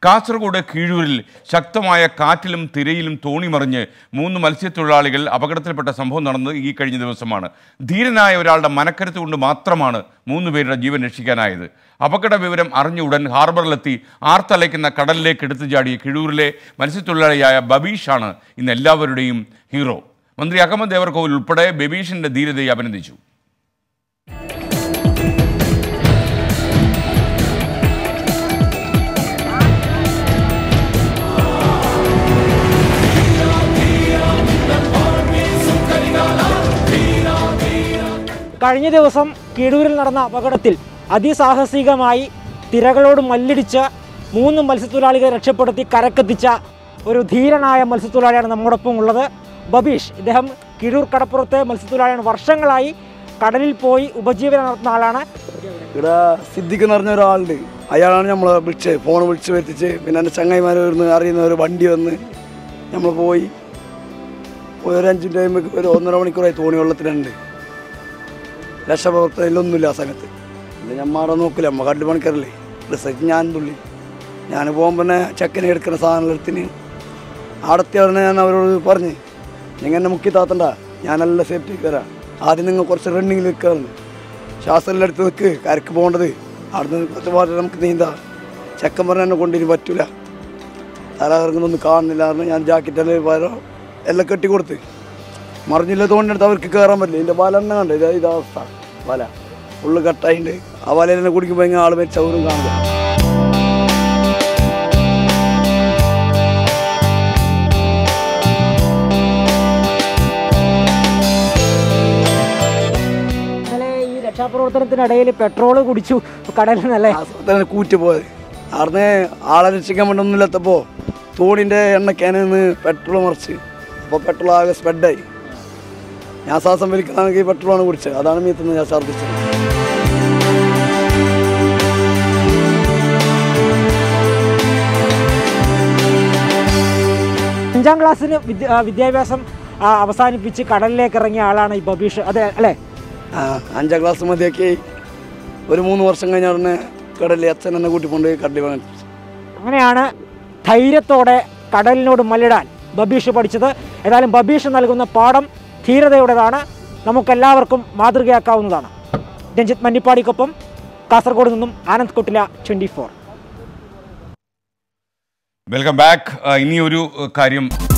കാസർഗോഡ് കീഴൂരിൽ ശക്തമായ കാറ്റിലും തിരയിലും തോണി മറിഞ്ഞ് മൂന്ന് മത്സ്യത്തൊഴിലാളികൾ അപകടത്തിൽപ്പെട്ട സംഭവം നടന്നത് ഈ കഴിഞ്ഞ ദിവസമാണ് ധീരനായ ഒരാളുടെ മനക്കരുത്ത് കൊണ്ട് മാത്രമാണ് മൂന്ന് പേരുടെ ജീവൻ രക്ഷിക്കാനായത് അപകട വിവരം അറിഞ്ഞ ഉടൻ ഹാർബറിലെത്തി ആർത്തലയ്ക്കുന്ന കടലിലേക്ക് എടുത്തു ചാടിയ കിഴൂരിലെ മത്സ്യത്തൊഴിലാളിയായ ബബീഷാണ് ഇന്ന് എല്ലാവരുടെയും ഹീറോ മന്ത്രി അഹമ്മദ് ദേവർകോവിൽ ഉൾപ്പെടെ ബബീഷിന്റെ ധീരതയെ അഭിനന്ദിച്ചു കഴിഞ്ഞ ദിവസം കീഴൂരിൽ നടന്ന അപകടത്തിൽ അതിസാഹസികമായി തിരകളോട് മല്ലിടിച്ച് മൂന്ന് മത്സ്യത്തൊഴിലാളികളെ രക്ഷപ്പെടുത്തി കരക്കെത്തിച്ച ഒരു ധീരനായ മത്സ്യത്തൊഴിലാളിയാണ് നമ്മോടൊപ്പം ഉള്ളത് ബബീഷ് ഇദ്ദേഹം കിഴൂർ കടപ്പുറത്തെ മത്സ്യത്തൊഴിലാളിയാണ് വർഷങ്ങളായി കടലിൽ പോയി ഉപജീവനം നടത്തുന്ന ആളാണ് ഇവിടെ സിദ്ദിഖ് എന്ന് പറഞ്ഞ ഒരാളുണ്ട് അയാളാണ് നമ്മളെ വിളിച്ചത് ഫോൺ വിളിച്ച് വരുത്തിച്ച് പിന്നെ എൻ്റെ ചങ്ങായിമാർ വരുന്ന അറിയുന്ന ഒരു വണ്ടി വന്ന് നമ്മൾ പോയി പോയി ഒരു അഞ്ച് ടൈം ഒരു ഒന്നര മണിക്കൂറായി തോണി വെള്ളത്തിലുണ്ട് രക്ഷപ്രവർത്തനയിലൊന്നുമില്ല ആ സമയത്ത് ഇത് ഞമ്മാടെ നോക്കില്ല അമ്മ കണ്ടു പണിക്കാരല്ലേ റിസർച്ച് ഞാൻ തുള്ളി ഞാൻ പോകുമ്പോൾ തന്നെ ചെക്കനെ എടുക്കുന്ന സാധനത്തിന് ആടത്തി പറഞ്ഞ ഞാൻ അവരോട് പറഞ്ഞ് നിങ്ങൾ എന്നെ മുക്കി താത്തണ്ട ഞാനല്ല സേഫ്റ്റി കയറാം ആദ്യം നിങ്ങൾ കുറച്ച് റണ്ണിങ്ങിൽ നിൽക്കാറുണ്ട് ശ്വാസം എടുത്ത് നിൽക്ക് കരക്ക് പോകേണ്ടത് അവിടുന്ന് കുറച്ച് പാട്ട് നമുക്ക് നീന്താ ചെക്കൻ പറഞ്ഞ എന്നെ കൊണ്ടിരി പറ്റൂല തല കറങ്ങുന്നൊന്നും കാണുന്നില്ല കാരണം ഞാൻ ജാക്കറ്റെല്ലാം പകരം എല്ലാം കെട്ടി കൊടുത്ത് മറിഞ്ഞില്ല തോണ്ടെടുത്ത് അവർക്ക് കയറാൻ പറ്റില്ല ഇതിൻ്റെ വല തന്നെ കണ്ട് ഇതാ ഇതാ അവസ്ഥ വല ഉള്ളു കട്ടായിണ്ട് ആ വലയിൽ തന്നെ കുടിക്കുമ്പോൾ ഇങ്ങനെ ആൾ മരിച്ച അവരും കാണില്ല ഇന്നലെ ഈ രക്ഷാപ്രവർത്തനത്തിനിടയിൽ പെട്രോൾ കുടിച്ചു കടലിൽ നിന്നല്ലേ ആ സമയത്താണ് കൂറ്റ് പോയത് അവിടുന്ന് ആളെ രക്ഷിക്കാൻ വേണ്ടി ഒന്നുമില്ലാത്തപ്പോൾ തോണിൻ്റെ എണ്ണക്കാനിൽ നിന്ന് പെട്രോൾ മറിച്ച് അപ്പോൾ പെട്രോൾ ആകെ സ്പ്രെഡായി ഞാൻ ശ്വാസം വലിക്കുന്നതാണെങ്കിൽ പെട്രോളാണ് കുടിച്ചത് അതാണ് മീത്തുനിന്ന് ഞാൻ ഛർദ്ദിച്ചത് അഞ്ചാം ക്ലാസ്സിന് വിദ്യ- ആ, വിദ്യാഭ്യാസം ആ, അവസാനിപ്പിച്ച് കടലിലേക്ക് ഇറങ്ങിയ ആളാണ് ഈ ബബീഷ് അതെ അല്ലേ ആ അഞ്ചാം ക്ലാസ് മതിയാക്കി ഒരു മൂന്ന് വർഷം കഴിഞ്ഞ ഉടനെ കടലിൽ അച്ഛൻ എന്നെ കൂട്ടിക്കൊണ്ട് കടലിൽ വേണം അങ്ങനെയാണ് ധൈര്യത്തോടെ കടലിനോട് മല്ലിടാൻ ബബീഷ് പഠിച്ചത് ഏതായാലും ബബീഷ് നൽകുന്ന പാഠം ധീരതയുടേതാണ് നമുക്കെല്ലാവർക്കും മാതൃകയാക്കാവുന്നതാണ് രഞ്ജിത്ത് മന്നിപ്പാടിക്കൊപ്പം കാസർഗോഡ് നിന്നും Anand Kottila twenty four welcome back ഇനി ഒരു കാര്യം